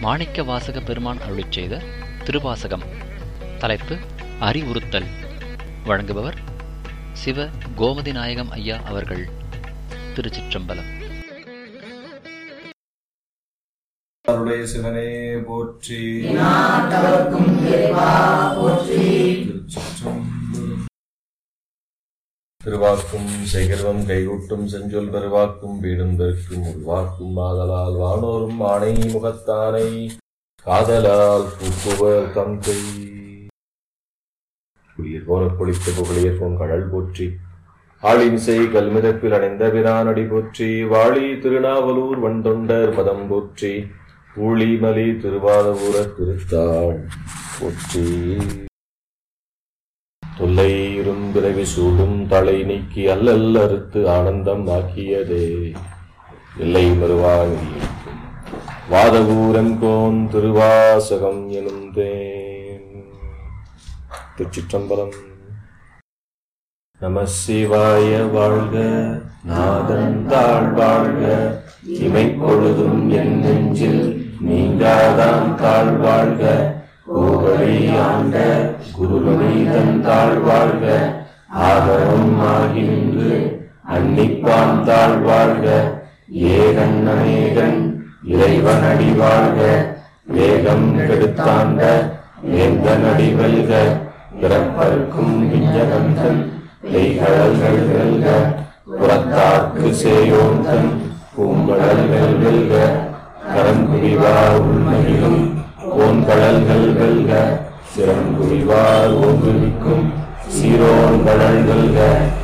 மாணிக்க வாசக பெருமான் அருளிச் செய்த திருவாசகம் தலைப்பு அறிவுறுத்தல் வழங்குபவர் சிவ கோமதி நாயகம் ஐயா அவர்கள் திருச்சிற்றம்பலம் அருடைய சிவனே போற்றி திருச்சிற்றம்பலம். திருவாக்கும் செய்கிறவம் கைகூட்டும் செஞ்சொல் பெருவாக்கும் வீடும் பெருக்கும் உள்வாக்கும் ஆதலால் வானோரும் ஆணை முகத்தானை காதலால் பூக்குவர் தந்தை புளியர் போல பொழித்த புகழியர் போன் கடல் போற்றி ஆளிமிசை கல்மிதப்பில் அடைந்த பிரானடி போற்றி வாழி திருநாவலூர் வண்டொண்டர் பதம் போற்றி ஊழிமலி திருவாதபுர திருத்தாள் போற்றி தொல்லை இரும்பிறவி சூடும் தலை நீக்கி அல்லல் அறுத்து ஆனந்தம் ஆக்கியதே இல்லை மறுவாணி வாதவூரங்கோன் திருவாசகம் எனும் தேன் திருச்சிற்றம்பலம் நம சிவாய வாழ்க நாதன் தாழ் வாழ்க இமை பொழுதும் என் நெஞ்சில் நீங்காதான் தாழ் வாழ்க கோவழி ஆண்ட குருமணிதன் தாழ் வாழ்க ஆகரம் ஆகி நின்று அன்னிப்பான் தாழ் வாழ்க ஏகன் அநேகன் இறைவன் அடி வாழ்க வேகம் கெடுத்தாண்ட வேந்தன் அடி வெல்க பிறப்பருக்கும் விஞ்ஞகந்தன் மெய்கடல்கள் வெல்க புறத்தாக்கு சேயோந்தன் பூங்கடல்கள் வெல்க கரங்குடிவார் உள்மகிழும் ஓன்கடல்கள் வெல்க சிறங்குடிவார் ஓங்குவிக்கும் சீரோன் கடல் வெல்க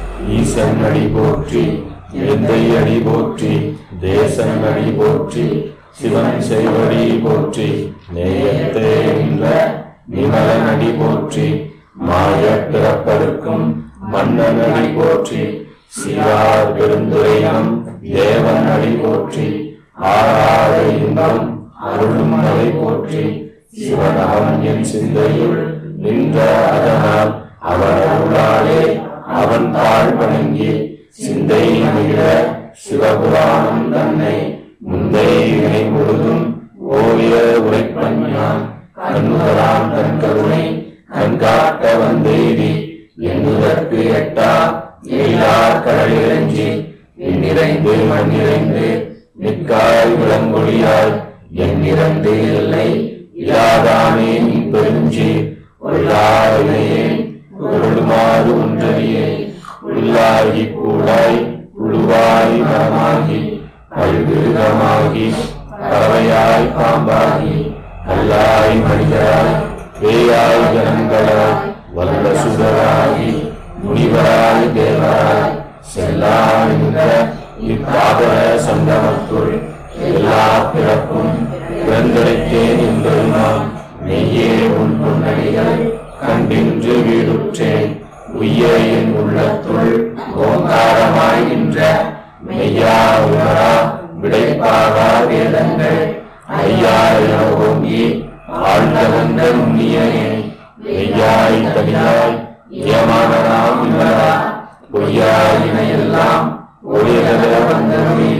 ஈசன் அடி போற்றி எந்தை அடி போற்றி தேசன் அடி போற்றி சிவன் செய்வடி போற்றி நேயத்தே என்ற நிமலன் அடி போற்றி மாய பிறப்பருக்கும் மன்னன் அடி போற்றி சிறார் பெருந்துரையம் தேவன் அடி போற்றி ஆறாத இன்பம் அருளும் அதை போற்றி சிவனவன் என் சிந்தையுள் நின்ற அதனால் அவன் அருளாலே அவன் தாழ் வணங்கி சிந்தை மிக சிவபுராணம் தன்னை முந்தை இணை முழுதும் ஓவிய உரைப்பன் யான் கண்ணுதரான் தன் கருணை கண்காட்ட வந்தேடி எண்ணுதற்கு எட்டா எயிலார் கடலிறஞ்சி எண்ணிறைந்து மண்ணிறைந்து நிற்காய் விளங்கொழியாய் எண்ணிறந்து இல்லை இல்லாதானே நீ பெருஞ்சி உள்ளாயினையே பொருளுமாறு ஒன்றறியே உள்ளாகி கூடாய் புழுவாய் மரமாகி பல்விருகமாகி பறவையாய் பாம்பாகி கல்லாய் மனிதராய் பேயாய் ஜனங்களாய் வல்ல சுடராகி முனிவராய் தேவராய் செல்லாய் நின்ற இப்பாபர சங்கமத்துள் எல்லா பிறப்பும் பிறந்தடைத்தேன் என்பதுமான் மெய்யே உன் பொன்னடிகள் கண்டின்று வீடுற்றேன் உய்ய என் உள்ளத்துள் ஓங்காரமாய் நின்ற மெய்யா உணரா விடைப்பாகா வேதங்கள் ஐயா என ஓங்கி ஆழ்ந்த வந்த நுண்ணியனே மெய்யாய் தனியாய் ஏமானதாம் இவரா பொய்யாயின எல்லாம் ஒளிரத வந்தருளி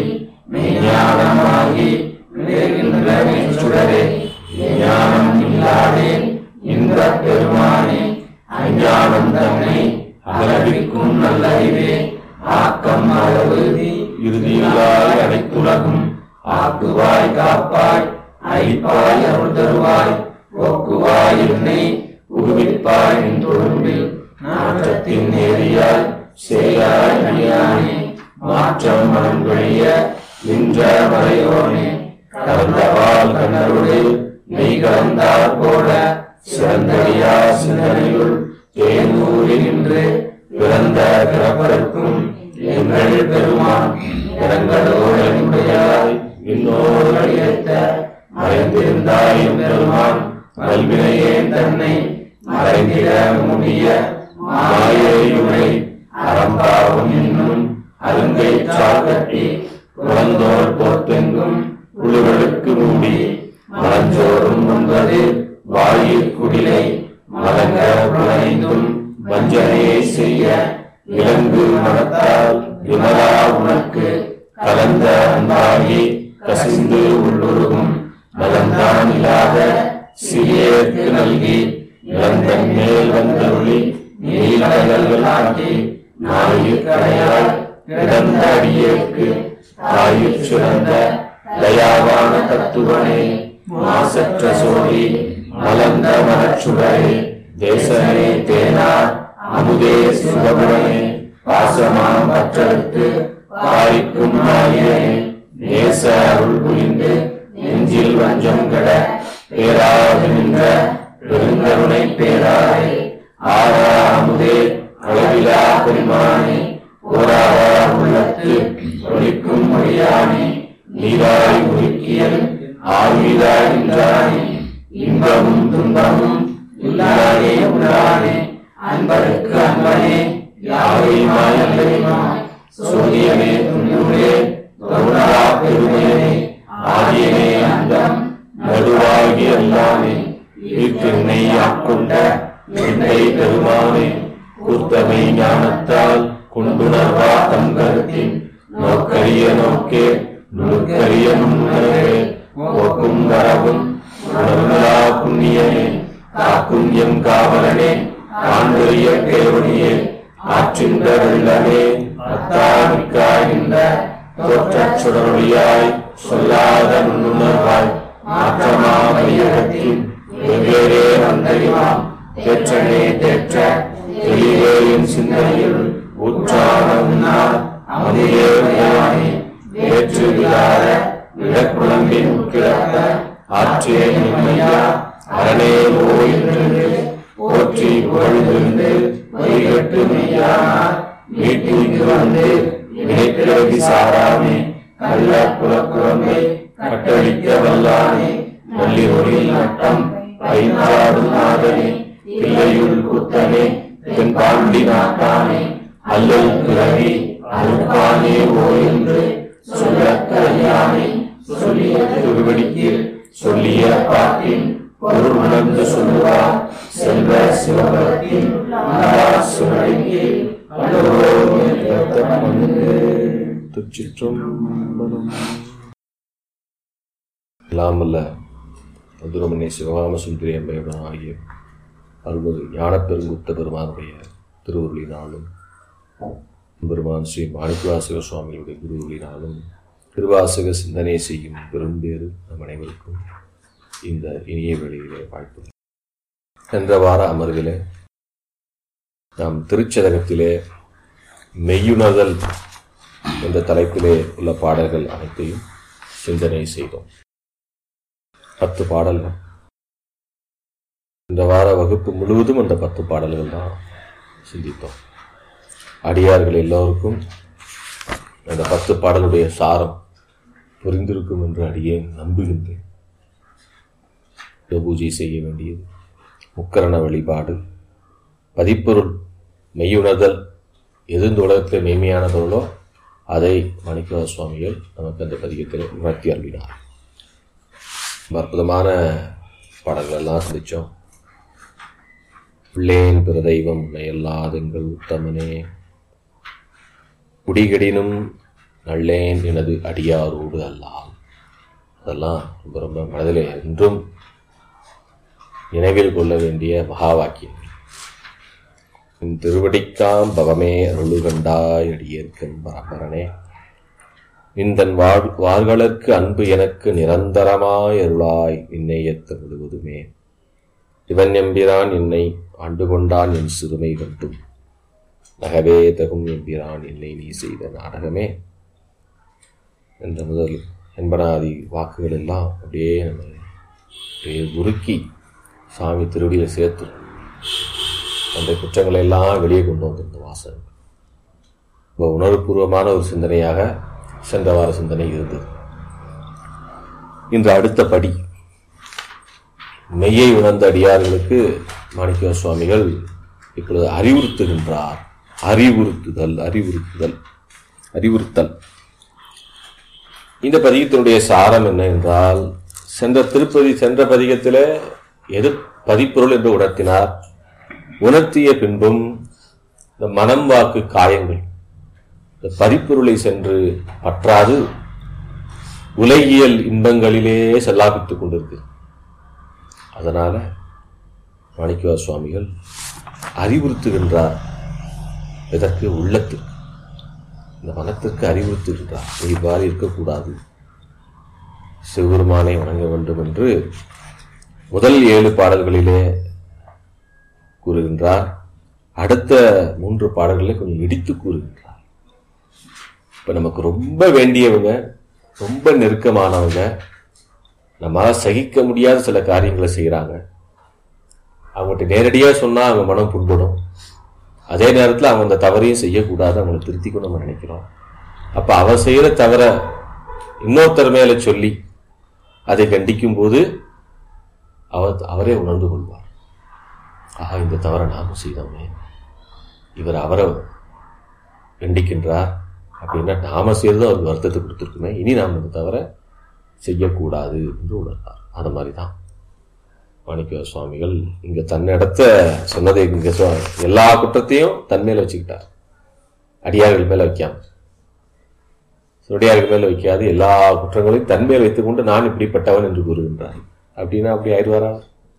மெய்ஞானமாகி விளைகின்ற சுடரே ஞானம் இல்லாதேன் இன்பப் பெருமானே அஞ்ஞானம் தன்னை அகலவிக்கும் நல்லறிவே ஆக்கம் அளவு இறுதியிலாய் அனைத்துலகும் ஆக்குவாய் காப்பாய் அழிப்பாய் அருள் தருவாய் போக்குவாய் என்னை உருவிப்பாய் நின் தொழும்பில் நாற்றத்தின் நேரியாய் சேயாய் அடியானே மாற்றம் மனம் கழிய நின்ற மறையோனே கலந்தவால் கண்ணருளில் மெய் கலந்தார் போல சிறந்தடியா சிந்தனையுள் தேனூரி நின்று பிறந்த பிறப்பதற்கும் எங்கள் பெருமான் இடங்களோடு என்னுடையாய் இன்னோர் அடியத்த மறைந்திருந்தாய் எம் பெருமான் கல்வினையேன் தன்னை மறைந்திட முடிய மாயையுனை அறம்பாவும் என்னும் அருங்கை சாக்கட்டி குழந்தோர் போர்த்தெங்கும் புழுகளுக்கு மூடி மலஞ்சோறும் ஒன்பது வாயிற் குடிலை மலங்க புலனைந்தும் வஞ்சனையை செய்ய விலங்கு மனத்தால் விமலா உனக்கு கலந்த அன்பாகி கசிந்து உள்ளுருகும் நலந்தான் தத்துவனே மாசற்ற சோதி மலர்ந்த மலச்சுடரே தேசனே தேனார் அமுதே சிவபுரனே பாசமாம் பற்றறுத்து பாரிக்கும் நாயனே நேச அருள் புரிந்து நெஞ்சில் வஞ்சம் கட பேராது நின்ற பெருங்கருணை பேராரே ஆரா அமுதே அளவிலா பெருமானே ஓராரா உள்ளத்து ஒழிக்கும் மொழியானே நீராய் உருக்கியல் ஆவிதாய் நின்றானே இன்பமும் துன்பமும் இல்லாதே உள்ளானே அன்பருக்கு அன்பனே யாவையுமாய் அல்லவையுமாய் சோதியமே துணிவுடே கருணா பெருமையனே ஆதியனே அந்தம் நடுவாகி அல்லாமே ஈர்த்தென்னை ஆட்கொண்ட என்னை பெருமானே கூர்த்தமை ஞானத்தால் கொண்டுணர்வா தம் கருத்தின் நோக்கரிய நோக்கே நுணுக்கரிய நுண்ணுணர்வே போக்கும் வரவும் உணர்வலா புண்ணியனே காக்கும் எம் காவலனே காண்பெரிய பேரொழியே ஆற்றின்ற வெள்ளமே அத்தாமிக்காய் இந்த தோற்றச் சுடரொளியாய் சொல்லாத நுண்ணுணர்வாய் மாற்றமா மையகத்தின் வெவ்வேறே வந்தறிவாம் தேற்றனே தேற்ற தெளிவே என் சிந்தனையில் ஊற்றான உன்னார் அமுதே உடையானே வேற்று விழாத விடக்குழம்பின் கிடத்த ஆற்றே நிம்மையா அரணே ஓய் என்று போற்றி புகழ்ந்திருந்து வழிகட்டு மெய்யானார் வீட்டிற்கு வந்து வினைப்பிறவி சாராமே நல்ல புலக்குழம்பை கட்டளிக்க வல்லானே நள்ளிரொழில் நட்டம் பயின்றாடும் நாதனே பிள்ளையுள் குத்தனே தென் பாண்டி நாட்டானே அல்லல் பிறவி அருப்பானே ஓ என்று சொல்லக் கல்யாணே சொல்லிய திருவடிக்கு சொல்லிய பாட்டின் பொருள் உணர்ந்து சொல்லுவார் செல்வ சிவபலத்தின் சுவடிக்கு திருச்சிற்றம்பலம் இல்லாமல்ல மதுரமனை சிவகாம சுந்தரி அம்மையுடன் ஆகிய அருள்மிகு ஞானப்பெருங்குத்த பெருமானுடைய திருவுருளினாலும் பெருமான் ஸ்ரீ மாணிக்கவாசக சுவாமிகளுடைய குருவுளினாலும் திருவாசக சிந்தனை செய்யும் பெரும்பேறு நம் அனைவருக்கும் இந்த இனிய வேளையிலே வாழ்த்து சென்ற வார அமர்விலே நாம் திருச்சதகத்திலே மெய்யுணர்தல் என்ற தலைப்பிலே உள்ள பாடல்கள் அனைத்தையும் சிந்தனை செய்தோம் பத்து பாடல்கள் இந்த வார வகுப்பு முழுவதும் அந்த பத்து பாடல்கள் தான் சிந்தித்தோம் அடியார்கள் எல்லோருக்கும் அந்த பத்து பாடலுடைய சாரம் புரிந்திருக்கும் என்று அடியேன் நம்புகின்றேன் பூஜை செய்ய வேண்டியது முக்கரண வழிபாடு பதிப்பொருள் மெய்யுணர்தல் எது இந்த உலகத்தில் மெய்மையான பொருளோ அதை மணிக்கவ சுவாமிகள் நமக்கு அந்த பதிகத்தில் உணர்த்தி அருளினார் ரொம்ப அற்புதமான பாடல்கள் எல்லாம் சிந்திச்சோம் பிள்ளேன் பிற தெய்வம் எல்லாதெங்கள் உத்தமனே குடிகடினும் நல்லேன் எனது அடியாரோடு அல்லால் அதெல்லாம் ரொம்ப ரொம்ப மனதிலே என்றும் நினைவில் கொள்ள வேண்டிய மகா வாக்கியம் உன் திருவடிக்காம் பவமே அருளுகண்டாய் அடியேற்கன் பரம்பரனே நின்றன் வாழ் வாள்களுக்கு அன்பு எனக்கு நிரந்தரமாய் அருளாய் நின்னையத்த முழுவதுமே இவன் எம்பிரான் என்னை ஆண்டு கொண்டான் என் சிறுமை கண்டும் நகவே தகும் எம்பிரான் என்னை நீ செய்த நாடகமே என்ற முதல் என்பனாதி வாக்குகள் எல்லாம் அப்படியே நம்ம அப்படியே உருக்கி சாமி திருவடியில் சேர்த்து அந்த குற்றங்களை எல்லாம் வெளியே கொண்டு வந்திருந்த வாசகம் ரொம்ப உணர்வுபூர்வமான ஒரு சிந்தனையாக சென்ற வார சிந்தனை இருந்தது இன்று அடுத்த படி மெய்யை உணர்ந்த அடியார்களுக்கு மாணிக்க சுவாமிகள் இப்பொழுது அறிவுறுத்துகின்றார் அறிவுறுத்துதல் அறிவுறுத்துதல் அறிவுறுத்தல் இந்த பதிகத்தினுடைய சாரம் என்ன என்றால் சென்ற திருப்பதி சென்ற பதிகத்திலே எது பதிப்பொருள் என்று உணர்த்தினார் உணர்த்திய பின்பும் இந்த மனம் வாக்கு காயங்கள் இந்த பதிப்பொருளை சென்று பற்றாது உலகியல் இன்பங்களிலே செல்லாபித்துக் கொண்டிருக்கு அதனால மாணிக்கவா சுவாமிகள் அறிவுறுத்துகின்றார் இதற்கு உள்ளத்திற்கு இந்த மனத்திற்கு அறிவுறுத்துகின்றார் இவ்வாறு இருக்கக்கூடாது சிவபெருமானை வணங்க வேண்டும் என்று முதல் ஏழு பாடல்களிலே கூறுகின்றார் அடுத்த மூன்று பாடல்களை கொஞ்சம் இடித்து கூறுகின்றார் இப்ப நமக்கு ரொம்ப வேண்டியவங்க ரொம்ப நெருக்கமானவங்க நம்மளால சகிக்க முடியாத சில காரியங்களை செய்கிறாங்க அவங்ககிட்ட நேரடியாக சொன்னால் அவங்க மனம் புண்படும் அதே நேரத்தில் அவங்க அந்த தவறையும் செய்யக்கூடாது அவங்களை திருத்திக்கணும் நம்ம நினைக்கிறோம் அப்போ அவர் செய்கிற தவற இன்னொருத்தர் மேலே சொல்லி அதை கண்டிக்கும் போது அவர் அவரே உணர்ந்து கொள்வார் ஆஹா இந்த தவறை நாமும் செய்தோமே இவர் அவரை கண்டிக்கின்றார் அப்படின்னா நாம செய்யறது அவருக்கு வருத்தத்தை கொடுத்துருக்குமே இனி நாம் இந்த தவிர செய்யக்கூடாது என்று உணர்ந்தார் அந்த மாதிரி தான் மாணிக்க சுவாமிகள் இங்க தன்னிடத்த சொன்னதை இங்க சொ- எல்லா குற்றத்தையும் தன் மேல வச்சுக்கிட்டார் அடியார்கள் மேல வைக்காம சுடியார்கள் மேல வைக்காது எல்லா குற்றங்களையும் தன் மேல் வைத்துக்கொண்டு நான் இப்படிப்பட்டவன் என்று கூறுகின்றார் அப்படின்னா அப்படி ஆயிடுவாரா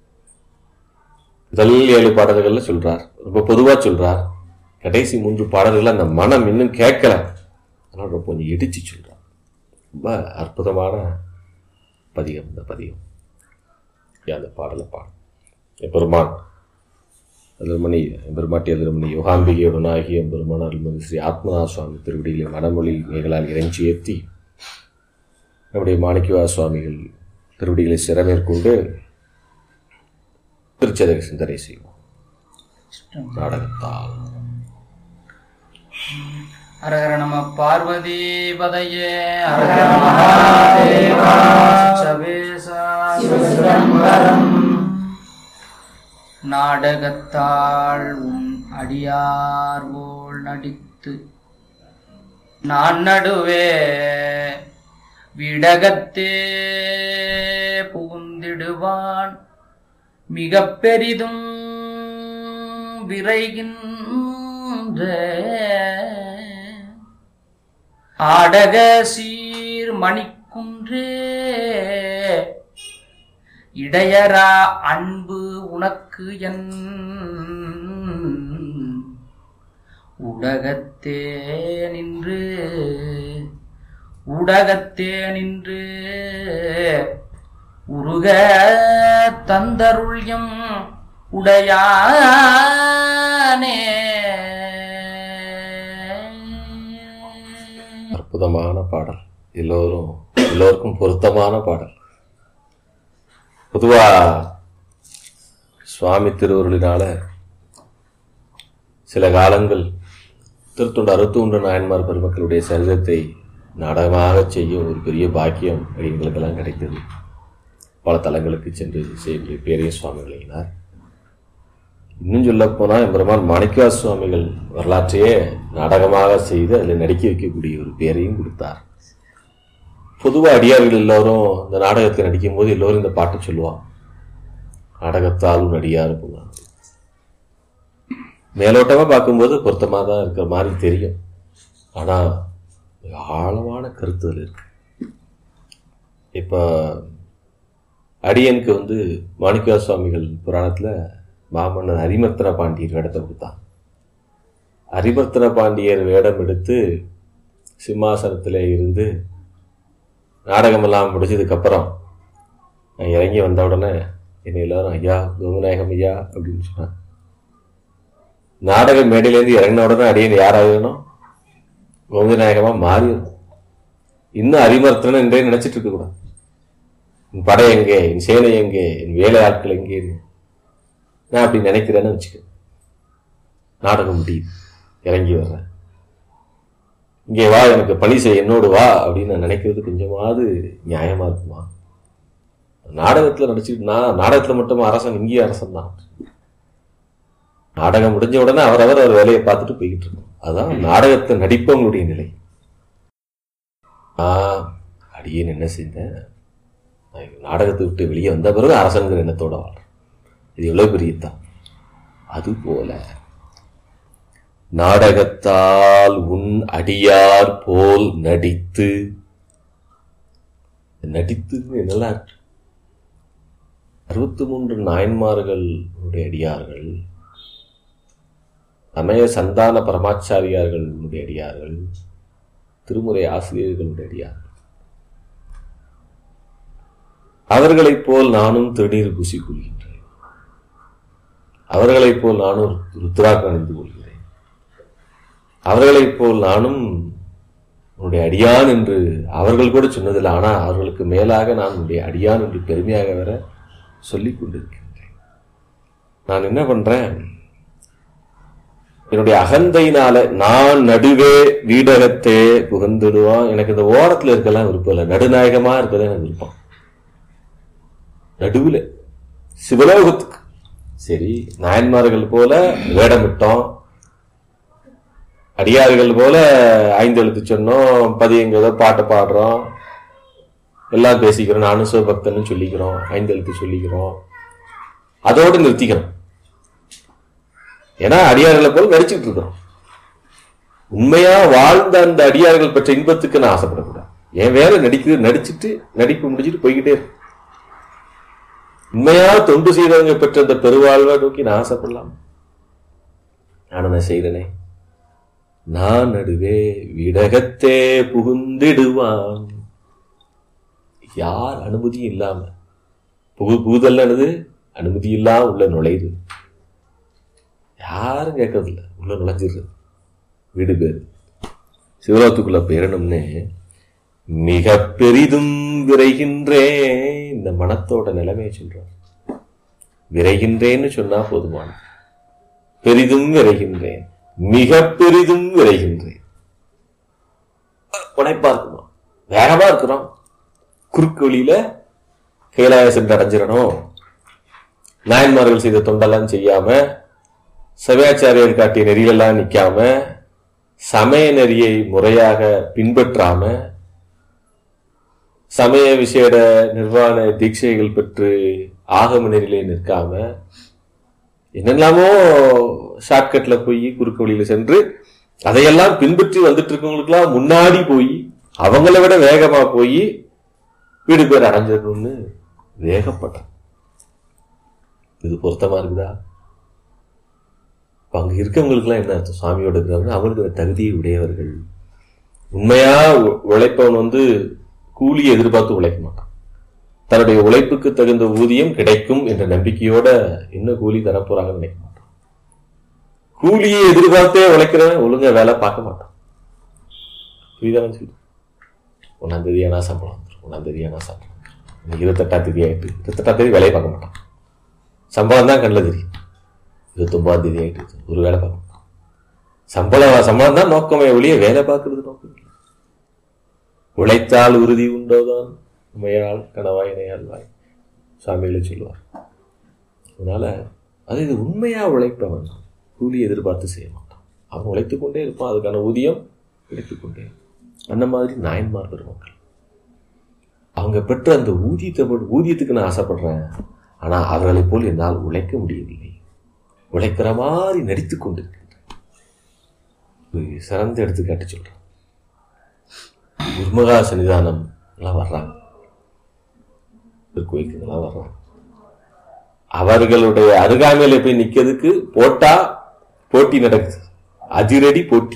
முதல் ஏழு பாடல்கள்ல சொல்றார் ரொம்ப பொதுவா சொல்றார் கடைசி மூன்று பாடல்கள் அந்த மனம் இன்னும் கேட்கல அதனால ரொம்ப கொஞ்சம் இடிச்சு சொல்றார் ரொம்ப அற்புதமான பதிகம் இந்த பதிகம் ஐயா, அந்த பாடலை பாடும் எம்பெருமான் அதிர்மணி எம்பெருமாட்டி அதிர்மணி யோகாம்பிகையுடனாகி எம்பெருமான் அருள்மதி ஸ்ரீ ஆத்மநாத சுவாமி திருவடியிலே மனமொழி மேகலால் இறைஞ்சி ஏற்றி நம்முடைய மாணிக்கவா சுவாமிகள் திருவடிகளை சிறமேற்கொண்டு திருச்சதை சிந்தனை செய்வோம் நாடகத்தால் ஹரஹர நம பார்வதி பதையே ஹரஹர மகாதேவா சவேசா சிவசிதம்பரம் நாடகத்தாள் உன் அடியார் போல் நடித்து நான் நடுவே விடகத்தே புகுந்திடுவான் மிக பெரிதும் விரைகின்ற ஆடக சீர் மணிக்குன்றே இடையரா அன்பு உனக்கு என் உடகத்தே நின்று உடகத்தே நின்று உருக தந்தருள்யம் உடையானே அற்புதமான பாடல் எல்லோரும் எல்லோருக்கும் பொருத்தமான பாடல் பொதுவா சுவாமி திருவருளினால சில காலங்கள் திருத்தொண்டு அறுபத்தொன்று நாயன்மார் பெருமக்களுடைய சரிதத்தை நாடகமாக செய்யும் ஒரு பெரிய பாக்கியம் எங்களுக்கெல்லாம் கிடைத்தது பல தலங்களுக்கு சென்று செய்ய பேரையும் சுவாமி வழங்கினார் இன்னும் சொல்ல போனால் எம்பெருமான் மாணிக்கவா சுவாமிகள் வரலாற்றையே நாடகமாக செய்து அதில் நடிக்க வைக்கக்கூடிய ஒரு பேரையும் கொடுத்தார் பொதுவாக அடியார்கள் எல்லோரும் இந்த நாடகத்தை நடிக்கும் போது எல்லோரும் இந்த பாட்டை சொல்லுவாங்க நாடகத்தாலும் நடிகார் போவாங்க மேலோட்டமாக பார்க்கும்போது பொருத்தமாக தான் இருக்கிற மாதிரி தெரியும் ஆனால் ஆழமான கருத்து அதில் இருக்கு இப்போ அடியனுக்கு வந்து மாணிக்கவா சுவாமிகள் புராணத்தில் மாமன்னர் ஹரிமர்த்தன பாண்டியர் வேடத்தை கொடுத்தான் ஹரிமர்த்தன பாண்டியர் வேடம் எடுத்து சிம்மாசனத்தில் இருந்து நாடகமெல்லாம் முடிச்சதுக்கப்புறம் நான் இறங்கி வந்த உடனே என்னை எல்லாரும் ஐயா கோமநாயகம் ஐயா அப்படின்னு சொன்னான் நாடக மேடையிலேருந்து இறங்கின உடனே அடியன் யாராகணும் கோமதிநாயகமாக மாறிடும் இன்னும் அரிமர்த்தனன் என்றே நினைச்சிட்டு இருக்க கூடாது என் படை எங்கே என் சேனை எங்கே என் வேலை ஆட்கள் எங்கே நான் அப்படி நினைக்கிறேன்னு வச்சுக்க நாடகம் முடியுது இறங்கி வர்றேன் இங்கே வா எனக்கு பணி செய்ய என்னோடு வா அப்படின்னு நான் நினைக்கிறது கொஞ்சமாவது நியாயமா இருக்குமா நாடகத்துல நடிச்சுட்டு நான் நாடகத்துல மட்டும் அரசன் இங்கேயும் அரசன் தான் நாடகம் முடிஞ்ச உடனே அவரவர் அவர் வேலையை பார்த்துட்டு போய்கிட்டு இருக்கோம் அதான் நாடகத்தை நடிப்பவங்களுடைய நிலை ஆஹ் அடியேன் என்ன செய்தேன் நான் நாடகத்தை விட்டு வெளியே வந்த பிறகு அரசங்கிற எண்ணத்தோட வாழ்றேன் இது எவ்வளவு பெரிய தான் அதுபோல நாடகத்தால் உன் அடியார் போல் நடித்து நடித்து நல்லா இருக்கு அறுபத்தி மூன்று நாயன்மார்களுடைய அடியார்கள் சமய சந்தான பரமாச்சாரியார்களுடைய அடியார்கள் திருமுறை ஆசிரியர்களுடைய அடியார்கள் அவர்களைப் போல் நானும் திருநீர் பூசிக்கொள்கின்றேன் அவர்களைப் போல் நானும் ருத்ராக்கம் அணிந்து கொள்கிறேன் அவர்களைப் போல் நானும் உன்னுடைய அடியான் என்று அவர்கள் கூட சொன்னதில்லை ஆனா அவர்களுக்கு மேலாக நான் உன்னுடைய அடியான் என்று பெருமையாக வர சொல்லிக் கொண்டிருக்கின்றேன் நான் என்ன பண்றேன் என்னுடைய அகந்தையினால நான் நடுவே வீடகத்தே புகுந்துடுவான் எனக்கு இந்த ஓரத்துல இருக்கலாம் விருப்பம் இல்லை நடுநாயகமா இருக்கதான் எனக்கு விருப்பம் நடுவுல சிவலோகத்துக்கு சரி நாயன்மார்கள் போல வேடமிட்டோம் அடியார்கள் போல ஐந்தெழுத்து சொன்னோம் பதியங்கிறதோ பாட்டு பாடுறோம் எல்லாம் பேசிக்கிறோம் நானும் சிவபக்தன்னு சொல்லிக்கிறோம் ஐந்தெழுத்து சொல்லிக்கிறோம் அதோடு நிறுத்திக்கிறோம் ஏன்னா அடியார்களை போல நடிச்சுட்டு இருக்கிறோம் உண்மையா வாழ்ந்த அந்த அடியார்கள் பெற்ற இன்பத்துக்கு நான் ஆசைப்படக்கூடாது என் வேலை நடிக்குது நடிச்சுட்டு நடிப்பு முடிச்சுட்டு போய்கிட்டே இருக்கு உண்மையா தொண்டு செய்தவங்க பெற்ற அந்த பெருவாழ்வை நோக்கி நான் ஆசைப்படலாம் நான் என்ன செய்தனே நான் நடுவே விடகத்தே புகுந்திடுவான் யார் அனுமதியும் இல்லாம புகு புகுதல் என்னது அனுமதி இல்லாம உள்ள நுழையுது யாரும் கேட்கறது இல்ல உள்ள நுழைஞ்சிடுறது வீடு பேரு சிவலோகத்துக்குள்ள பேரணும்னு மிக பெரிதும் விரைகின்றேன் இந்த மனத்தோட நிலைமையை சொல்றார் விரைகின்றேன்னு சொன்னா போதுமான பெரிதும் விரைகின்றேன் மிக பெரிதும் விரைகின்றேன் உடைப்பா இருக்கிறோம் வேகமா இருக்கிறோம் குறுக்கு வழியில கைலாய சென்று அடைஞ்சிடணும் நாயன்மார்கள் செய்த தொண்டெல்லாம் செய்யாம சபையாச்சாரியர் காட்டிய நெறியெல்லாம் நிக்காம சமய நெறியை முறையாக பின்பற்றாம சமய விசேட நிர்வாண தீட்சைகள் பெற்று ஆகம நெறியிலே நிற்காம என்னெல்லாமோ ஷார்ட்கட்ல போய் குறுக்கு வழியில சென்று அதையெல்லாம் பின்பற்றி வந்துட்டு இருக்கவங்களுக்குலாம் முன்னாடி போய் அவங்கள விட வேகமா போய் வீடு பேர் அடைஞ்சிடணும்னு வேகப்பட்டான் இது பொருத்தமா இருக்குதா இப்ப அங்க இருக்கவங்களுக்குலாம் என்ன அர்த்தம் சுவாமியோட இருக்கிறவங்க அவங்களுக்கு அந்த தகுதியை உடையவர்கள் உண்மையா உ- உழைப்பவன் வந்து கூலியை எதிர்பார்த்து உழைக்க மாட்டான் தன்னுடைய உழைப்புக்கு தகுந்த ஊதியம் கிடைக்கும் என்ற நம்பிக்கையோட என்ன கூலி தரப்போறாங்கன்னு நினைக்க மாட்டான் கூலியை எதிர்பார்த்தே உழைக்கிறவன் ஒழுங்கா வேலை பார்க்க மாட்டான் புரியுதானு சொல்லி ஒன்னாம் தேதி ஆனா சம்பளம் வந்துடும் ஒன்னாம் தேதி ஆனா சம்பளம் இன்னைக்கு இருபத்தெட்டாம் தேதி ஆயிட்டு இருபத்தெட்டாம் தேதி வேலையை பார்க்க மாட்டான் சம்பளம் தான் கண்ணில் தெரியும் இருபத்தொன்பதாம் தேதி ஆயிட்டு ஒரு வேலை பார்க்க மாட்டான் சம்பளம் சம்பளம் தான் நோக்கமே ஒழிய வேலை பார்க்கறது நோக்கம் இல்லை உழைத்தால் உறுதி உண்டோதான் உமையால் கனவாய் இணையால் வாய் சாமிகளை சொல்லுவார் அதனால அது இது உண்மையா உழைப்பவன் கூலி எதிர்பார்த்து செய்ய மாட்டான் அவன் உழைத்துக் கொண்டே இருப்பான் அதுக்கான ஊதியம் கிடைத்துக் கொண்டே இருக்கும். அந்த மாதிரி நாயன்மார் பெருமக்கள் அவங்க பெற்ற அந்த ஊதியத்தை போட்டு- ஊதியத்துக்கு நான் ஆசைப்படுறேன் ஆனா அவர்களைப் போல் என்னால் உழைக்க முடியவில்லை உழைக்கிற மாதிரி நடித்துக் கொண்டிருக்கின்றேன் ஒரு சிறந்த எடுத்துக்காட்டு சொல்றேன் குருமகா சன்னிதானம் எல்லாம் வர்றாங்க திருக்கோயிலுக்கு எல்லாம் வர்றாங்க அவர்களுடைய அருகாமையில போய் நிக்கிறதுக்கு போட்டா போட்டி நடக்குது அதிரடி போட்டி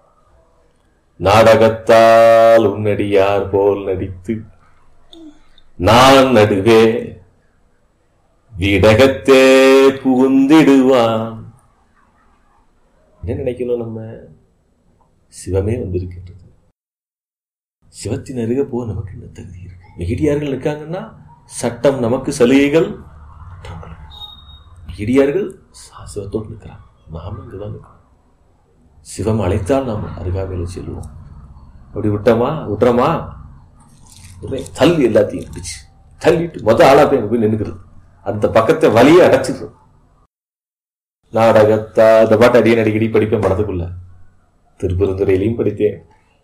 நாடகத்தால் உன்னடியார் போல் நடித்து நான் நடுவே விடகத்தே புகுந்திடுவான் என்ன நினைக்கணும் நம்ம சிவமே வந்திருக்கின்றது சிவத்தின் அருக போக நமக்கு என்ன தகுதி இருக்கு மிகிடியார்கள் இருக்காங்கன்னா சட்டம் நமக்கு சலுகைகள் மிகிடியார்கள் சா- சிவத்தோடு நிற்கிறாங்க நாம இங்குதான் நிற்கிறோம் சிவம் அழைத்தால் நாம் அருகாமையில் செல்வோம் அப்படி விட்டோமா விட்டுறோமா உடனே தள்ளி எல்லாத்தையும் பிடிச்சு தள்ளிட்டு மொத ஆளா போய் அங்க போய் நின்னுக்கிறது அந்த பக்கத்தை வழியை அடைச்சிடுறோம் நாடகத்தா இந்த பாட்டு அடியன் அடிக்கடி படிப்பேன் மனதுக்குள்ள திருப்பெருந்துறையிலையும் படித்தேன்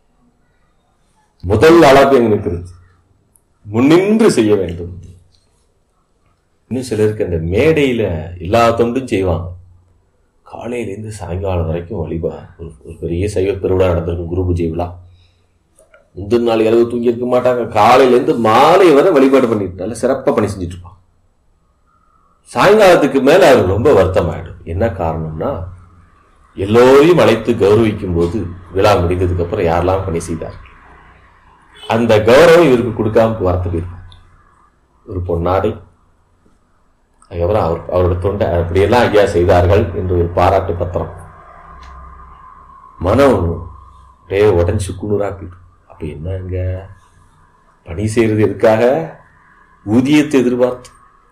முதல் ஆளா போய் அங்க நிற்கிறது முன்னின்று செய்ய வேண்டும் இன்னும் சிலருக்கு அந்த மேடையில எல்லா தொண்டும் செய்வாங்க காலையிலேருந்து சாயங்காலம் வரைக்கும் வழிபா ஒரு ஒரு பெரிய சைவ பெருவிழா நடந்திருக்கும் குரு பூஜை விழா முந்தின நாள் இரவு தூங்கி இருக்க மாட்டாங்க காலையிலேருந்து மாலை வரை வழிபாடு பண்ணிட்டு நல்ல சிறப்பா பண்ணி செஞ்சுட்டு இருப்பாங்க சாயங்காலத்துக்கு மேல அது ரொம்ப வருத்தமாயிடும் என்ன காரணம்னா எல்லோரையும் அழைத்து கௌரவிக்கும் போது விழா முடிந்ததுக்கு அப்புறம் யாரெல்லாம் பணி செய்தார்கள் அந்த கௌரவம் இவருக்கு கொடுக்காம வார்த்தை போயிருக்கும் ஒரு பொன்னாடை அதுக்கப்புறம் அவர் அவரோட தொண்டை அப்படியெல்லாம் ஐயா செய்தார்கள் என்று ஒரு பாராட்டு பத்திரம் மனம் அப்படியே உடஞ்சி குளிராக்கிட்டு அப்ப என்னங்க பணி செய்யறது எதுக்காக ஊதியத்தை எதிர்பார்த்து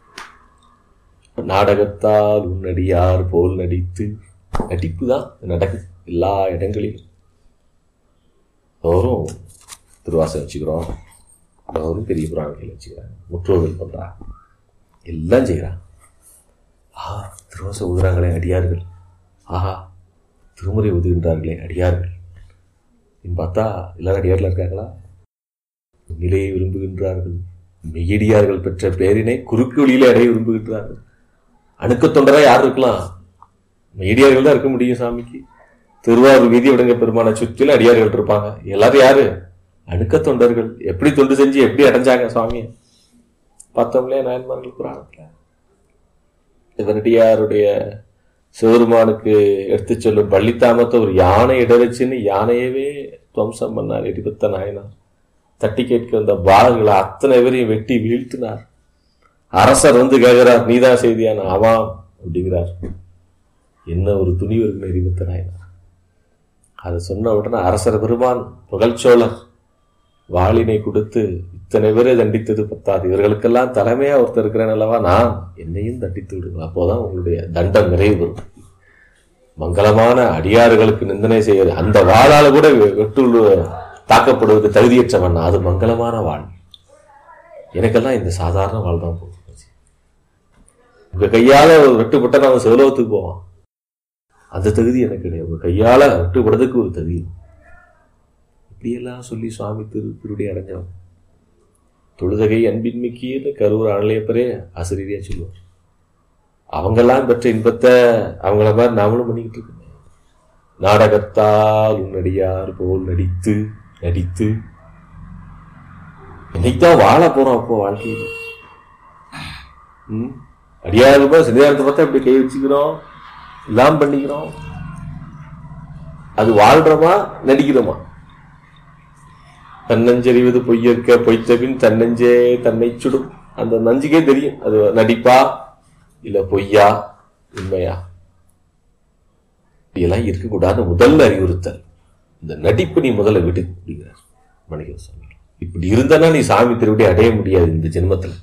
நாடகத்தால் உன்னடியார் போல் நடித்து நடிப்பு தான் நடக்குது எல்லா இடங்களிலும் எல்லோரும் திருவாசம் வச்சுக்கிறோம் எல்லோரும் பெரிய புராணங்கள் வச்சுக்கிறாங்க முற்றோர்கள் பண்றாங்க எல்லாம் செய்கிறாங்க ஆஹா திருவாசம் ஊதுறாங்களே அடியார்கள் ஆஹா திருமுறை ஒதுகின்றார்களே அடியார்கள் இன்னு பார்த்தா எல்லாரும் அடியாரில் இருக்காங்களா நிலையை விரும்புகின்றார்கள் மெய்யடியார்கள் பெற்ற பேரினை குறுக்கு வழியிலே அடைய விரும்புகின்றார்கள் அணுக்க தொண்டரா யார் இருக்கலாம் மெய்யடியார்கள் தான் இருக்க முடியும் சாமிக்கு திருவாரூர் வீதி விடங்க பெருமான சுற்றிலும் அடியார்கள் இருப்பாங்க எல்லாரும் யாரு அணுக்க தொண்டர்கள் எப்படி தொண்டு செஞ்சு எப்படி அடைஞ்சாங்க சுவாமியை பார்த்தோம்லே நாயன்மார்கள் புராணத்துல இவனடியாருடைய சிவருமானுக்கு எடுத்து சொல்லும் பள்ளித்தாமத்தை ஒரு யானை இடவச்சுன்னு யானையவே துவம்சம் பண்ணார் எரிபத்த நாயனார் தட்டி கேட்க வந்த பாகங்களை அத்தனை பேரையும் வெட்டி வீழ்த்தினார் அரசர் வந்து கேட்கிறார் நீதான் செய்தியான ஆமாம் அப்படிங்கிறார் என்ன ஒரு துணிவு இருக்கு எரிபத்த நாயனார் அதை சொன்ன உடனே அரசர் பெருமான் புகழ்ச்சோழர் வாளினை கொடுத்து இத்தனை பேரை தண்டித்தது பத்தாது இவர்களுக்கெல்லாம் தலைமையா ஒருத்தர் இருக்கிறேன் அல்லவா நான் என்னையும் தண்டித்து விடுங்கள் அப்போதான் உங்களுடைய தண்டம் நிறைவு பெறும் மங்களமான அடியாறுகளுக்கு நிந்தனை செய்வது அந்த வாளால கூட வெட்டு தாக்கப்படுவதற்கு தகுதியற்றவன் அது மங்களமான வாழ் எனக்கெல்லாம் இந்த சாதாரண வாழ் தான் போகும் உங்க கையால ஒரு வெட்டுப்பட்ட அவன் சிவலோகத்துக்கு போவான் அந்த தகுதி எனக்கு கிடையாது உங்க கையால வெட்டுப்படுறதுக்கு ஒரு தகுதி இப்படியெல்லாம் சொல்லி சுவாமி திரு திருடி அடைஞ்சவன் தொழுதகை அன்பின் மிக்கியன்னு கரூர் ஆணையப்பரே ஆசிரியரியா சொல்லுவார் அவங்கெல்லாம் பெற்ற இன்பத்தை அவங்கள மாதிரி நாமளும் பண்ணிக்கிட்டு இருக்கோம் நாடகத்தால் உன்னடியார் போல் நடித்து நடித்து இன்னைக்குதான் வாழ போறோம் அப்போ வாழ்க்கையில் ம் அடியாருமா சிதையாரத்தை பார்த்தா இப்படி கை வச்சுக்கிறோம் எல்லாம் பண்ணிக்கிறோம் அது வாழ்றோமா நடிக்கிறோமா தன்னஞ்செறிவது பொய்யற்க பொய்த்தபின் தன்னஞ்சே தன்னை சுடும் அந்த நஞ்சுக்கே தெரியும் அது நடிப்பா இல்ல பொய்யா உண்மையா இப்படியெல்லாம் இருக்கக்கூடாது முதல்ல அறிவுறுத்தல் இந்த நடிப்பு நீ முதல்ல விடு அப்படிங்கிறார் மணிகர சுவாமி இப்படி இருந்தானா நீ சாமி திருவிடி அடைய முடியாது இந்த ஜென்மத்துல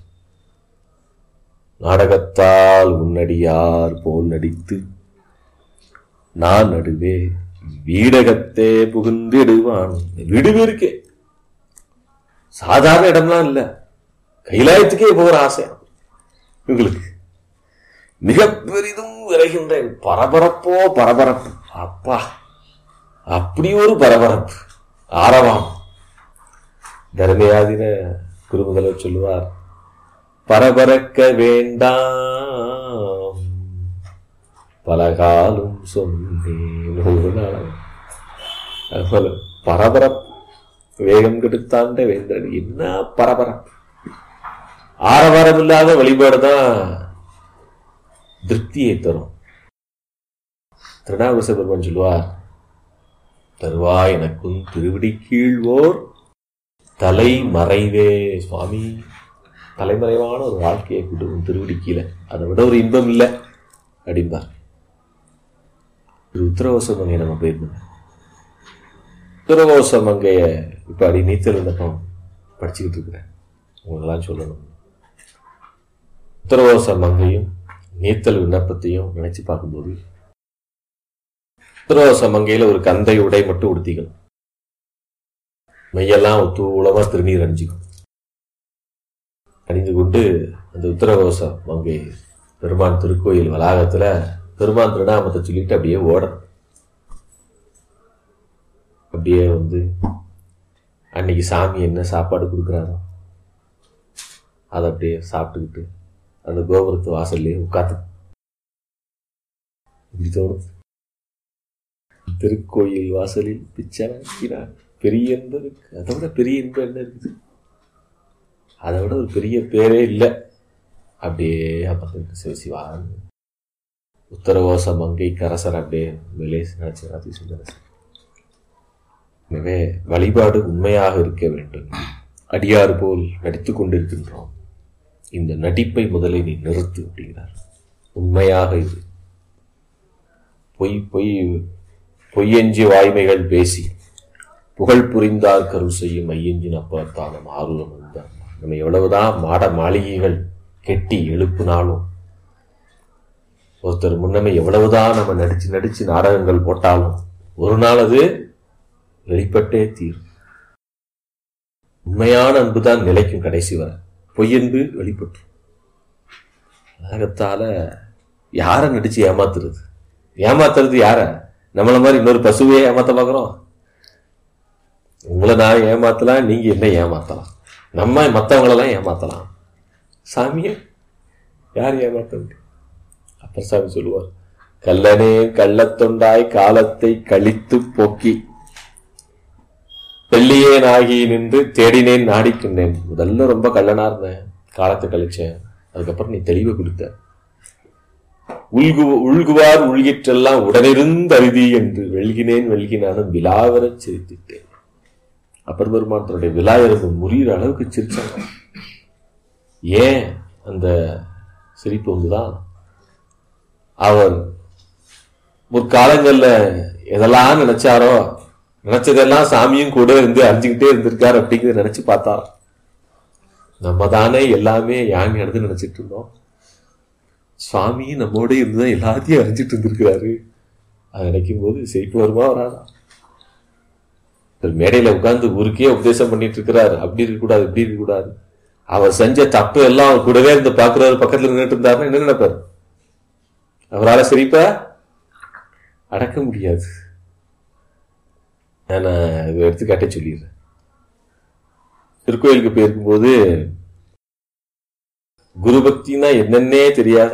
நாடகத்தால் உன்னடியார் போல் நடித்து நான் நடுவே வீடகத்தே புகுந்திடுவான் விடுவே இருக்கே சாதாரண இடம்லாம் இல்ல கைலாயத்துக்கே போகிற ஆசை இவங்களுக்கு மிக பெரிதும் விரைகின்றேன் பரபரப்போ பரபரப்பு அப்பா அப்படி ஒரு பரபரப்பு ஆரவாம் தர்மயாதின குருமுதலர் சொல்லுவார் பரபரக்க வேண்டாம் பலகாலும் சொன்னேன் ஒரு நாள் அதுபோல பரபரப்பு வேகம் கெடுத்தாண்ட வேந்தன் என்ன பரபரப்பு ஆரவாரம் இல்லாத வழிபாடு தான் திருப்தியை தரும் திருநாவுச பெருமன் சொல்லுவார் தருவா எனக்கும் திருவிடி கீழ்வோர் தலைமறைவே சுவாமி தலைமறைவான ஒரு வாழ்க்கையை கொடுக்கும் திருவிடி கீழே அதை விட ஒரு இன்பம் இல்லை அப்படிம்பார் ஒரு உத்தரவாச மங்கையை நம்ம போயிருந்தோம் உத்தரவாச மங்கைய இப்ப அடி நீச்சல் விண்ணப்பம் படிச்சுக்கிட்டு இருக்கிறேன் உங்களெல்லாம் சொல்லணும் உத்தரவாச மங்கையும் நீத்தல் விண்ணப்பத்தையும் நினைச்சு பார்க்கும்போது உத்தரவாச மங்கையில ஒரு கந்தை உடை மட்டும் உடுத்திக்கணும் மையெல்லாம் தூளமா திருநீர் அணிஞ்சுக்கும் அணிந்து கொண்டு அந்த உத்தரவாச மங்கை பெருமான் திருக்கோயில் வளாகத்துல பெருமான் திருநாமத்தை சொல்லிட்டு அப்படியே ஓடணும் அப்படியே வந்து அன்னைக்கு சாமி என்ன சாப்பாடு கொடுக்குறாரோ அதை அப்படியே சாப்பிட்டுக்கிட்டு அந்த கோபுரத்து வாசல்லே உட்காந்து இப்படி தோணும் திருக்கோயில் வாசலில் பிச்சனாக்கினார் பெரிய இன்பம் இருக்கு அதை விட பெரிய இன்பம் என்ன இருக்குது அதை விட ஒரு பெரிய பேரே இல்லை அப்படியே அமர்ந்துட்டு சிவசிவான் உத்தரவோச மங்கை கரசர் அப்படியே மேலே நினைச்சு நடத்தி சொல்லுற எனவே வழிபாடு உண்மையாக இருக்க வேண்டும் அடியாறு போல் நடித்துக் கொண்டிருக்கின்றோம் இந்த நடிப்பை முதலில் நீ நிறுத்து அப்படிங்கிறார் உண்மையாக இது பொய் பொய் பொய்யஞ்சி வாய்மைகள் பேசி புகழ் புரிந்தார் கரு செய்யும் ஐயஞ்சின் அப்பாத்தானம் ஆர்வம் வந்தார் நம்ம எவ்வளவுதான் மாட மாளிகைகள் கெட்டி எழுப்புனாலும் ஒருத்தர் முன்னமே எவ்வளவுதான் நம்ம நடிச்சு நடிச்சு நாடகங்கள் போட்டாலும் ஒரு நாள் அது வெளிப்பட்டே தீரும் உண்மையான அன்பு தான் நிலைக்கும் கடைசி வரை பொய்யன்பு வெளிப்பட்டு உலகத்தால யாரை நடிச்சு ஏமாத்துறது ஏமாத்துறது யார நம்மள மாதிரி இன்னொரு பசுவையே ஏமாத்த பார்க்குறோம் உங்களை நான் ஏமாத்தலாம் நீங்க என்ன ஏமாத்தலாம் நம்ம மற்றவங்களெல்லாம் ஏமாத்தலாம் சாமியை யார் ஏமாத்த முடியும் அப்பர் சாமி சொல்லுவார் கல்லனே கள்ளத்தொண்டாய் காலத்தை கழித்து போக்கி வெள்ளியேன் ஆகி நின்று தேடினேன் நாடிக்கின்றேன் முதல்ல ரொம்ப கள்ளனா இருந்தேன் காலத்தை கழிச்சேன் அதுக்கப்புறம் நீ தெளிவை கொடுத்த உள்கு உள்குவார் உள்கிற்றெல்லாம் உடனிருந்து அருதி என்று வெல்கினேன் வெல்கினாலும் விழாவரச் சிரித்திட்டேன் அப்பர் பெருமான் தன்னுடைய விழா எறும்பு முறிகிற அளவுக்கு சிரிச்சாங்க ஏன் அந்த சிரிப்பு வந்துதான் அவர் முற்காலங்கள்ல எதெல்லாம் நினைச்சாரோ நினைச்சதெல்லாம் சாமியும் கூட இருந்து அறிஞ்சுக்கிட்டே இருந்திருக்காரு அப்படிங்கிறத நினைச்சு பார்த்தா நம்ம தானே எல்லாமே யாங்க நடந்து நினைச்சிட்டு இருந்தோம் சுவாமி நம்மோட இருந்துதான் எல்லாத்தையும் அறிஞ்சிட்டு இருந்திருக்கிறாரு அதை நினைக்கும் போது சிரிப்பு வருமா வராதா ஒரு மேடையில உட்கார்ந்து ஊருக்கே உபதேசம் பண்ணிட்டு இருக்கிறார் அப்படி இருக்கக்கூடாது இப்படி இருக்கக்கூடாது அவர் செஞ்ச தப்பு எல்லாம் அவர் கூடவே இருந்து பாக்குறாரு பக்கத்துல நின்றுட்டு இருந்தாருன்னா என்ன நினைப்பார் அவரால் சிரிப்ப அடக்க முடியாது நான் இதை எடுத்துக்காட்டே சொல்லிடுறேன் திருக்கோயிலுக்கு போயிருக்கும்போது குரு பக்தினா என்னன்னே தெரியாத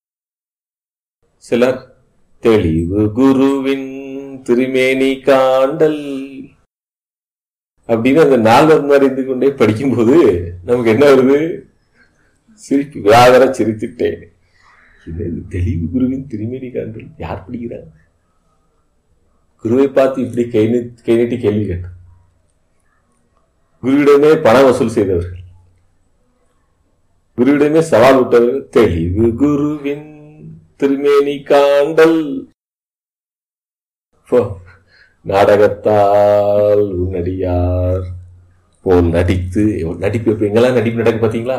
சிலர் தெளிவு குருவின் திருமேனி காண்டல் அப்படின்னு அந்த நால்வர் மாதிரி இருந்து கொண்டே படிக்கும்போது நமக்கு என்ன வருது சிரிப்பு வியாகர சிரித்துட்டேன் இது தெளிவு குருவின் திருமேனி காண்டல் யார் படிக்கிறாங்க குருவை பார்த்து இப்படி கை நீ- கை நீட்டி கேள்வி கேட்டார் குருவிடமே பணம் வசூல் செய்தவர்கள் குருவிடமே சவால் விட்டவர்கள் தெளிவு குருவின் திருமேனி காண்டல் போ, நாடகத்தால் உன்னடியார் போல் நடித்து நடிப்பு இப்ப எங்கெல்லாம் நடிப்பு நடக்கு பாத்தீங்களா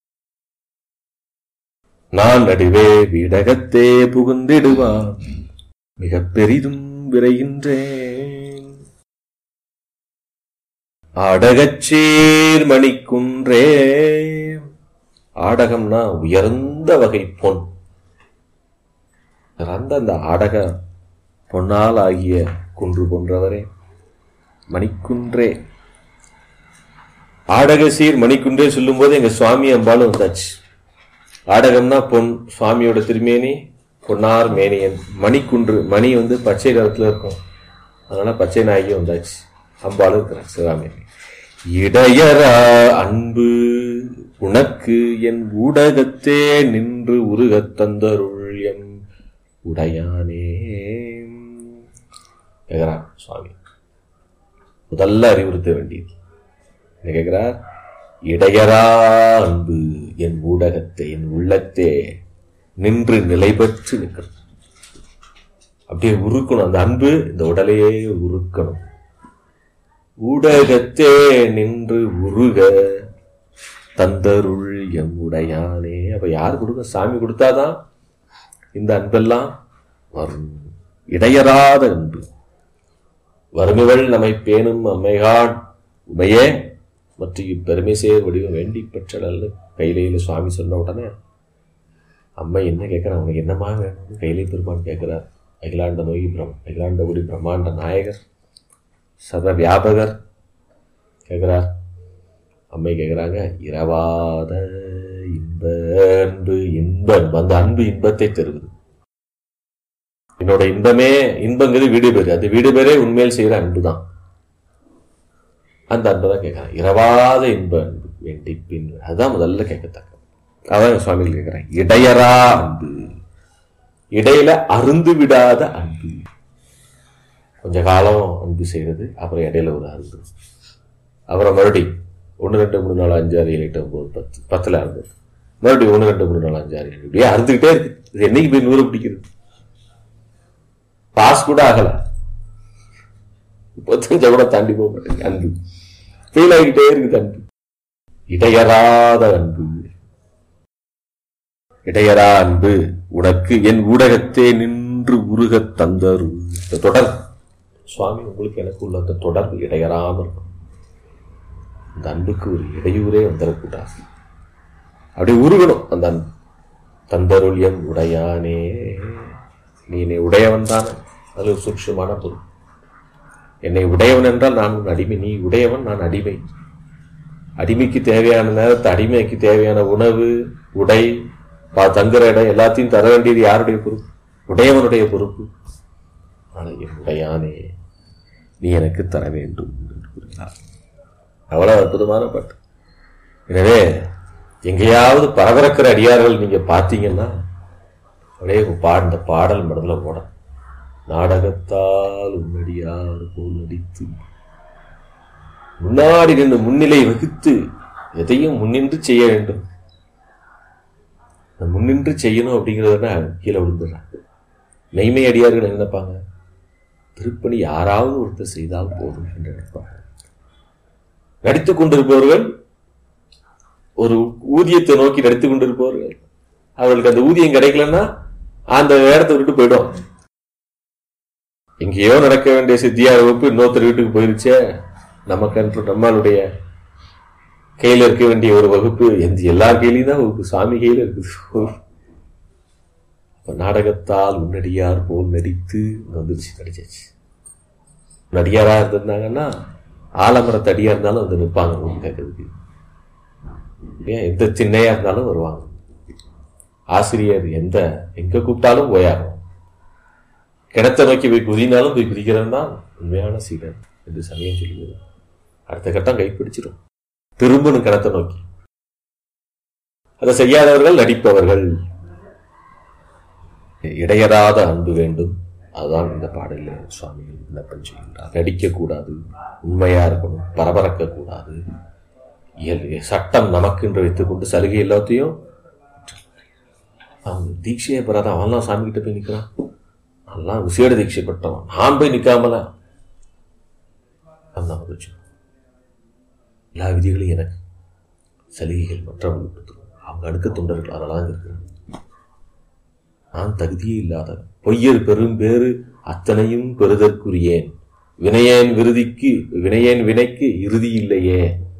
நான் நடுவே வீடகத்தே புகுந்திடுவான் மிக பெரிதும் விரைகின்றேன் ஆடகச்சேர் மணிக்குன்றே ஆடகம்னா உயர்ந்த வகை பொன் சிறந்த அந்த ஆடக பொன்னால் ஆகிய குன்று போன்றவரே மணிக்குன்றே ஆடகசீர் மணிக்குன்றே சொல்லும்போது எங்க சுவாமி அம்பாலும் வந்தாச்சு ஆடகம்னா பொன் சுவாமியோட திருமேனி பொன்னார் மேனியன் மணிக்குன்று மணி வந்து பச்சை நிறத்துல இருக்கும் அதனால பச்சை நாயகி வந்தாச்சு அம்பாலும் இருக்கிறார் சிவகாமி இடையரா அன்பு உனக்கு என் ஊடகத்தே நின்று உருகத் தந்தருள் எம் உடையானே கேட்கிறார் சுவாமி முதல்ல அறிவுறுத்த வேண்டியது என்ன கேட்கிறார் இடையரா அன்பு என் ஊடகத்தை என் உள்ளத்தே நின்று நிலை பெற்று நிற்கணும் அப்படியே உருக்கணும் அந்த அன்பு இந்த உடலையே உருக்கணும் ஊடகத்தே நின்று உருக தந்தருள் எம் உடையானே அப்ப யார் கொடுக்க சாமி கொடுத்தாதான் இந்த அன்பெல்லாம் வரும் இடையறாத அன்பு வறுமைகள் நம்மை பேணும் அம்மைகான் உமையே மற்றும் இப்பெருமை சேர் வடிவம் வேண்டி பெற்றல் கையிலையில சுவாமி சொன்ன உடனே அம்மா என்ன கேட்கிறா உனக்கு என்னமா வேணும் கையிலை பெருமான் கேட்கிறார் அகிலாண்ட நோய் பிரம் அகிலாண்ட குடி பிரம்மாண்ட நாயகர் சர்வ வியாபகர் கேட்கிறார் அம்மை கேட்குறாங்க இரவாத இன்ப அன்பு இன்ப அன்பு அந்த அன்பு இன்பத்தை தருவது என்னோட இன்பமே இன்பங்கிறது வீடு பேரு அந்த வீடு பேரே உண்மையில் செய்யற அன்பு தான் அந்த அன்பை தான் கேட்கறான் இரவாத இன்ப அன்பு வேண்டி பின் அதுதான் முதல்ல கேட்கத்தக்க அதான் சுவாமிகள் கேட்கிறேன் இடையரா அன்பு இடையில அருந்து விடாத அன்பு கொஞ்ச காலம் அன்பு செய்யறது அப்புறம் இடையில ஒரு அன்பு அப்புறம் மறுபடி ஒன்று ரெண்டு மூணு நாலு அஞ்சு ஆறு ஏழு எட்டு ஒன்பது பத்து பத்துல அன்பு மறுபடியும் ஒன்று ரெண்டு மூணு நாலு அஞ்சு ஆறு ஏழு இப்படியே அறுத்துக்கிட்டே இருக்கு இது என்னைக்கு போய் நூறு பிடிக்கிறது பாஸ் கூட ஆகல முப்பத்தஞ்ச கூட தாண்டி போக மாட்டேங்குது அன்பு ஃபெயில் ஆகிட்டே இருக்குது அன்பு இடையறாத அன்பு இடையறா அன்பு உனக்கு என் ஊடகத்தே நின்று உருகத் தந்தரு இந்த தொடர் சுவாமி உங்களுக்கு எனக்கு உள்ள அந்த தொடர்பு இடையறாம இருக்கும் அந்த அன்புக்கு ஒரு இடையூறே வந்துடக்கூடாது அப்படி உருகணும் அந்த அன்பு தந்தருள் என் உடையானே நீ என்னை உடையவன் தானே அது ஒரு சூட்சமான பொருள் என்னை உடையவன் என்றால் நான் உன் அடிமை நீ உடையவன் நான் அடிமை அடிமைக்கு தேவையான நேரத்தை அடிமைக்கு தேவையான உணவு உடை பா- தங்குற இடம் எல்லாத்தையும் தர வேண்டியது யாருடைய பொறுப்பு உடையவனுடைய பொறுப்பு ஆனால் என் உடையானே நீ எனக்கு தர வேண்டும் என்று கூறுகிறார் அவ்வளவு அற்புதமான பாட்டு எனவே எங்கேயாவது பரபரக்கிற அடியார்கள் நீங்க பார்த்தீங்கன்னா அப்படியே பா இந்த பாடல் மனதுல ஓட நாடகத்தால் உன்னடியார் போல் நடித்து முன்னாடி நின்று முன்னிலை வகுத்து எதையும் முன்னின்று செய்ய வேண்டும் அந்த முன்னின்று செய்யணும் அப்படிங்கிறதுனா கீழே விழுந்துடுறாங்க மெய்மை அடியார்கள் என்ன நினைப்பாங்க திருப்பணி யாராவது ஒருத்தர் செய்தால் போதும் என்று நினைப்பாங்க நடித்துக் கொண்டிருப்பவர்கள் ஒரு ஊதியத்தை நோக்கி நடித்துக் கொண்டிருப்பவர்கள் அவர்களுக்கு அந்த ஊதியம் கிடைக்கலன்னா அந்த இடத்தை விட்டு போயிடும் எங்கேயோ நடக்க வேண்டிய சித்தியார் வகுப்பு இன்னொருத்தர் வீட்டுக்கு போயிருச்சே நமக்கு நம்மளுடைய கையில இருக்க வேண்டிய ஒரு வகுப்பு எந்த எல்லார் கையிலையும் தான் வகுப்பு சாமி கையில இருக்குது அப்ப நாடகத்தால் உன்னடியார் போல் நடித்து இங்க வந்துருச்சு நடிச்சாச்சு நடிகாரா இருந்திருந்தாங்கன்னா ஆலமரத்து அடியா இருந்தாலும் வந்து நிற்பாங்க ஊர் கேட்கறதுக்கு ஏன் எந்த சின்னையா இருந்தாலும் வருவாங்க ஆசிரியர் எந்த எங்க கூப்பிட்டாலும் போயாகும் கிணத்தை நோக்கி போய் குதினாலும் போய் குதிக்கிறவன் தான் உண்மையான சீடன் என்று சமயம் சொல்லுகிறது அடுத்த கட்டம் கைப்பிடிச்சிடும் திரும்பணும் கிணத்தை நோக்கி அதை செய்யாதவர்கள் நடிப்பவர்கள் இடையறாத அன்பு வேண்டும் அதுதான் இந்த பாடலில் சுவாமிகள் விண்ணப்பம் செய்கின்றார் நடிக்கக்கூடாது உண்மையா இருக்கணும் பரபரக்க கூடாது இயல்- சட்டம் நமக்கு என்று வைத்துக்கொண்டு சலுகை எல்லாத்தையும் அவன் தீட்சையை பெறாத அவன்லாம் சாமி கிட்ட போய் நிற்கிறான் அதெல்லாம் விசேட தீட்சை பெற்றவன் நான் போய் நிற்காமல அந்த வச்சு எல்லா விதிகளையும் எனக்கு சலுகைகள் மற்றவர்களுக்கு கொடுத்துரும். அவங்க அடுக்க தொண்டர்கள் அதெல்லாம் இருக்கிறான் நான் தகுதியே இல்லாதவன் பொய்யர் பெரும் பேறு அத்தனையும் பெறுதற்குரியேன் வினையேன் விருதிக்கு வினையேன் வினைக்கு இறுதி இல்லையே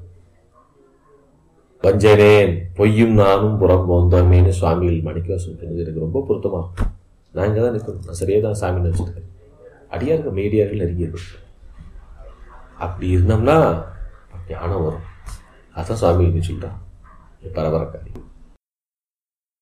வஞ்சனேன் பொய்யும் நானும் புறம் போந்தோமேன்னு சுவாமிகள் மணிக்கவாசம் சொன்னது எனக்கு ரொம்ப பொருத்தமா இருக்கும் நான் இங்கே தான் நிற்கணும் நான் சரியாக தான் சாமி நினச்சிருக்கேன் அடியார்கள் மேடியார்கள் நெருங்கி இருக்கும் அப்படி இருந்தோம்னா ஞானம் வரும் அதான் சுவாமி சொல்றான் பரபரக்காரி